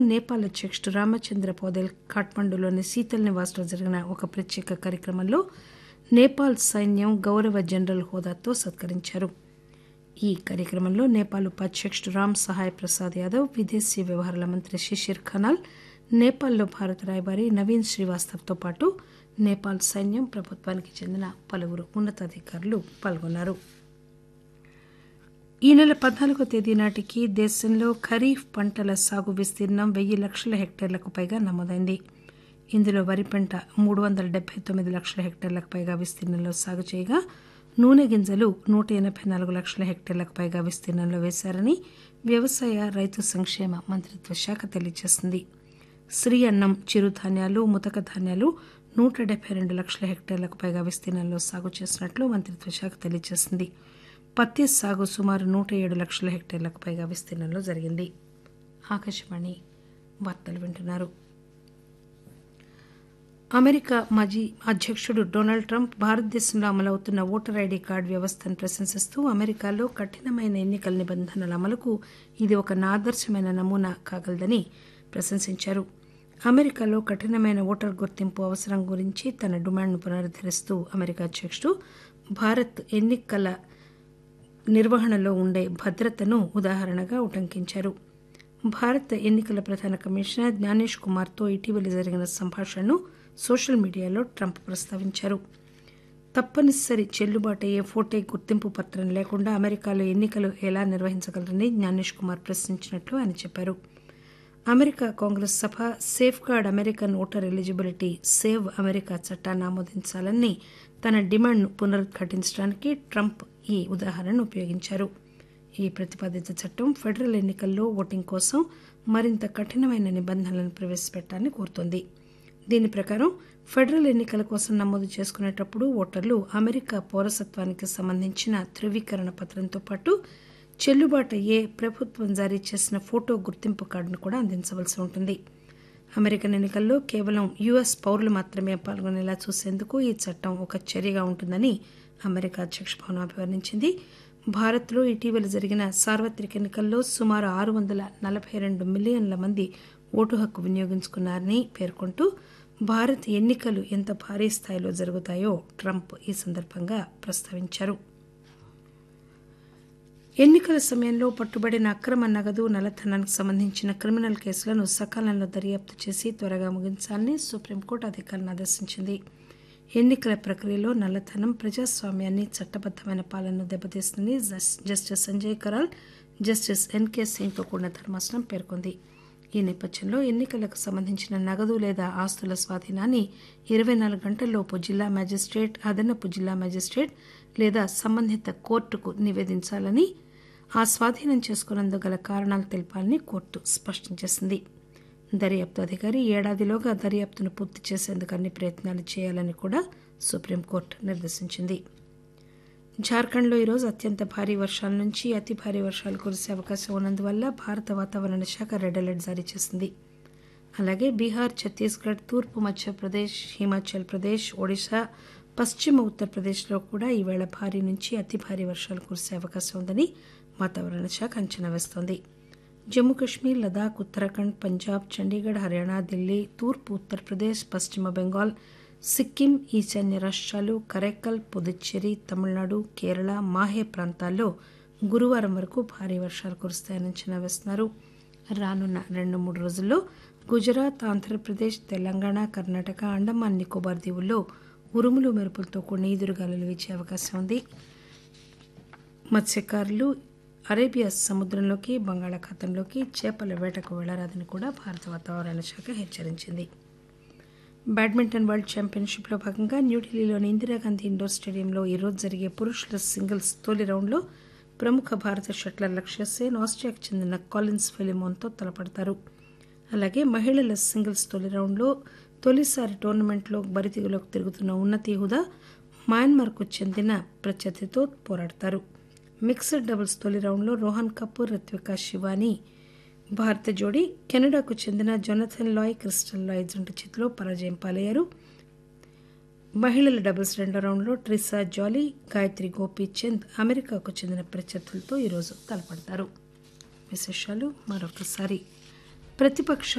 నేపాల్ అధ్యకుడు రామచంద్ర పౌదెల్ ఖాట్మండులోని శీతల్ నివాస్లో జరిగిన ఒక ప్రత్యేక కార్యక్రమంలో నేపాల్ సైన్యం గౌరవ జనరల్ హోదాతో సత్కరించారు ఈ కార్యక్రమంలో నేపాల్ ఉపాధ్యకుడు రామ్ సహాయ్ ప్రసాద్ యాదవ్ విదేశీ వ్యవహారాల మంత్రి శిశిర్ ఖనాల్ నేపాల్లో భారత రాయబారి నవీన్ శ్రీవాస్తవ్తో పాటు నేపాల్ సైన్యం ప్రభుత్వానికి చెందిన పలువురు ఉన్నతాధికారులు పాల్గొన్నారు ఈ నెల పద్నాలుగో తేదీ నాటికి దేశంలో ఖరీఫ్ పంటల సాగు విస్తీర్ణం వెయ్యి లక్షల హెక్టార్లకు పైగా నమోదైంది ఇందులో వరి పంట మూడు వందల డెబ్బై తొమ్మిది లక్షల హెక్టార్లకు పైగా విస్తీర్ణంలో సాగు చేయగా నూనె గింజలు నూట ఎనబై నాలుగు లక్షల హెక్టార్లకు పైగా విస్తీర్ణంలో వేశారని వ్యవసాయ రైతు సంక్షేమ మంత్రిత్వ శాఖ తెలియజేసింది శ్రీ అన్నం చిరుధాన్యాలు ముతక ధాన్యాలు నూట డెబ్బై రెండు లక్షల హెక్టార్లకు పైగా విస్తీర్ణంలో సాగు చేసినట్లు మంత్రిత్వ శాఖ తెలియజేసింది పత్తి సాగు సుమారు నూట ఏడు లక్షల హెక్టార్లకు పైగా విస్తీర్ణంలో జరిగింది ఆకాశవాణి వార్తలు వింటున్నారు అమెరికా మాజీ అధ్యకుడు డొనాల్డ్ ట్రంప్ భారతదేశంలో అమలవుతున్న ఓటర్ ఐడీ కార్డు వ్యవస్థను ప్రశంసిస్తూ అమెరికాలో కఠినమైన ఎన్నికల నిబంధనల అమలుకు ఇది ఒక ఆదర్శమైన నమూనా కాగలదని ప్రశంసించారు అమెరికాలో కఠినమైన ఓటర్ గుర్తింపు అవసరం గురించి తన డిమాండ్ను పునరుద్దరిస్తూ అమెరికా అధ్యకుడు భారత్ ఎన్నికల నిర్వహణలో ఉండే భద్రతను ఉదాహరణగా ఉటంకించారు భారత ఎన్నికల ప్రధాన కమిషనర్ జ్ఞానేష్ కుమార్తో ఇటీవల జరిగిన సంభాషణను సోషల్ మీడియాలో ట్రంప్ ప్రస్తావించారు తప్పనిసరి చెల్లుబాటు అయ్యే ఫోటే గుర్తింపు పత్రం లేకుండా అమెరికాలో ఎన్నికలు ఎలా నిర్వహించగలరని జ్ఞానేష్ కుమార్ ప్రశ్నించినట్లు ఆయన చెప్పారు అమెరికా కాంగ్రెస్ సభ safeguard American voter eligibility save America చట్టాన్ని ఆమోదించాలని తన డిమాండ్ను పునరుద్ఘాటించడానికి ట్రంప్ ఈ ఉదాహరణను ఉపయోగించారు ఈ ప్రతిపాదిత చట్టం ఫెడరల్ ఎన్నికల్లో ఓటింగ్ కోసం మరింత కఠినమైన నిబంధనలను ప్రవేశపెట్టాలని కోరుతోంది దీని ప్రకారం ఫెడరల్ ఎన్నికల కోసం నమోదు చేసుకునేటప్పుడు ఓటర్లు అమెరికా పౌరసత్వానికి సంబంధించిన ధృవీకరణ పత్రంతో పాటు చెల్లుబాటు అయ్యే ప్రభుత్వం జారీ చేసిన ఫోటో గుర్తింపు కార్డును కూడా అందించవలసి ఉంటుంది అమెరికన్ ఎన్నికల్లో కేవలం యుఎస్ పౌరులు మాత్రమే పాల్గొనేలా చూసేందుకు ఈ చట్టం ఒక చర్యగా ఉంటుందని అమెరికా అధ్యక్ష భవనం అభివర్ణించింది భారత్లో ఇటీవల జరిగిన సార్వత్రిక ఎన్నికల్లో సుమారు ఆరు వందల నలభై రెండు మిలియన్ల మంది ఓటు హక్కు వినియోగించుకున్నారని పేర్కొంటూ భారత్ ఎన్నికలు ఎంత భారీ స్థాయిలో జరుగుతాయో ట్రంప్ ఈ సందర్భంగా ప్రస్తావించారు ఎన్నికల సమయంలో పట్టుబడిన అక్రమ నగదు నల్లధనానికి సంబంధించిన క్రిమినల్ కేసులను సకాలంలో దర్యాప్తు చేసి త్వరగా ముగించాలని సుప్రీంకోర్టు అధికారులను ఆదేశించింది ఎన్నికల ప్రక్రియలో నల్లధనం ప్రజాస్వామ్యాన్ని చట్టబద్దమైన పాలనను దెబ్బతీస్తుందని justice Sanjay Karol justice NK సింగ్తో కూడిన ధర్మాసనం పేర్కొంది ఈ నేపథ్యంలో ఎన్నికలకు సంబంధించిన నగదు లేదా ఆస్తుల స్వాధీనాన్ని ఇరవై నాలుగు గంటల్లోపు జిల్లా మేజిస్ట్రేట్ అదనపు జిల్లా మేజిస్ట్రేట్ లేదా సంబంధిత కోర్టుకు నివేదించాలని ఆ స్వాధీనం చేసుకున్నందుకు గల కారణాలు తెలపాలని కోర్టు స్పష్టం చేసింది దర్యాప్తు అధికారి ఏడాదిలోగా దర్యాప్తును పూర్తి చేసేందుకు అన్ని ప్రయత్నాలు చేయాలని కూడా సుప్రీంకోర్టు నిర్దేశించింది జార్ఖండ్లో ఈరోజు అత్యంత భారీ వర్షాల నుంచి అతి భారీ వర్షాలు కురిసే అవకాశం ఉన్నందువల్ల భారత వాతావరణ శాఖ రెడ్ అలర్ట్ జారీ చేసింది అలాగే బీహార్ ఛత్తీస్గఢ్ తూర్పు మధ్యప్రదేశ్ హిమాచల్ ప్రదేశ్ ఒడిశా పశ్చిమ ఉత్తరప్రదేశ్లో కూడా ఈవేళ భారీ నుంచి అతి భారీ వర్షాలు కురిసే అవకాశం ఉందని వాతావరణ శాఖ అంచనా వేస్తోంది జమ్మూ కశ్మీర్ లదాఖ్ ఉత్తరాఖండ్ పంజాబ్ చండీగఢ్ హర్యానా ఢిల్లీ తూర్పు ఉత్తరప్రదేశ్ పశ్చిమ బెంగాల్ సిక్కిం ఈశాన్య రాష్ట్రాలు కరైకల్ పుదుచ్చేరి తమిళనాడు కేరళ మాహే ప్రాంతాల్లో గురువారం వరకు భారీ వర్షాలు కురుస్తాయని అంచనా వేస్తున్నారు రానున్న రెండు మూడు రోజుల్లో గుజరాత్ ఆంధ్రప్రదేశ్ తెలంగాణ కర్ణాటక అండమాన్ నికోబార్ దీవుల్లో ఉరుములు మెరుపులతో కూడిన ఈదురుగాలులు వీచే అవకాశం ఉంది మత్స్యకారులు అరేబియా సముద్రంలోకి బంగాళాఖాతంలోకి చేపల వేటకు వెళ్లరాదని కూడా భారత వాతావరణ శాఖ హెచ్చరించింది బ్యాడ్మింటన్ వరల్డ్ ఛాంపియన్షిప్లో భాగంగా న్యూఢిల్లీలోని ఇందిరాగాంధీ ఇండోర్ స్టేడియంలో ఈరోజు జరిగే పురుషుల సింగిల్స్ తొలి రౌండ్లో ప్రముఖ భారత షట్లర్ లక్ష్య సేన్ ఆస్ట్రియాకు చెందిన కాలిన్స్ ఫెలిమోన్తో తలపడతారు అలాగే మహిళల సింగిల్స్ తొలి రౌండ్లో తొలిసారి టోర్నమెంట్లో బరితిగులోకి తిరుగుతున్న ఉన్నతి హుదా మయన్మార్కు చెందిన ప్రత్యర్థితో పోరాడతారు మిక్స్డ్ డబుల్స్ తొలి రౌండ్లో రోహన్ కపూర్ రిత్వికా శివాని భారత జోడీ కెనడాకు చెందిన జొనథన్ లాయ్ క్రిస్టల్ లాయ్ జంట చేతిలో పరాజయం పాలయ్యారు మహిళల డబుల్స్ రెండో రౌండ్లో ట్రిసా జాలీ గాయత్రి గోపీచంద్ అమెరికాకు చెందిన ప్రత్యర్థులతో ఈరోజు తలపడతారు విశేషాలు మరొకసారి ప్రతిపక్ష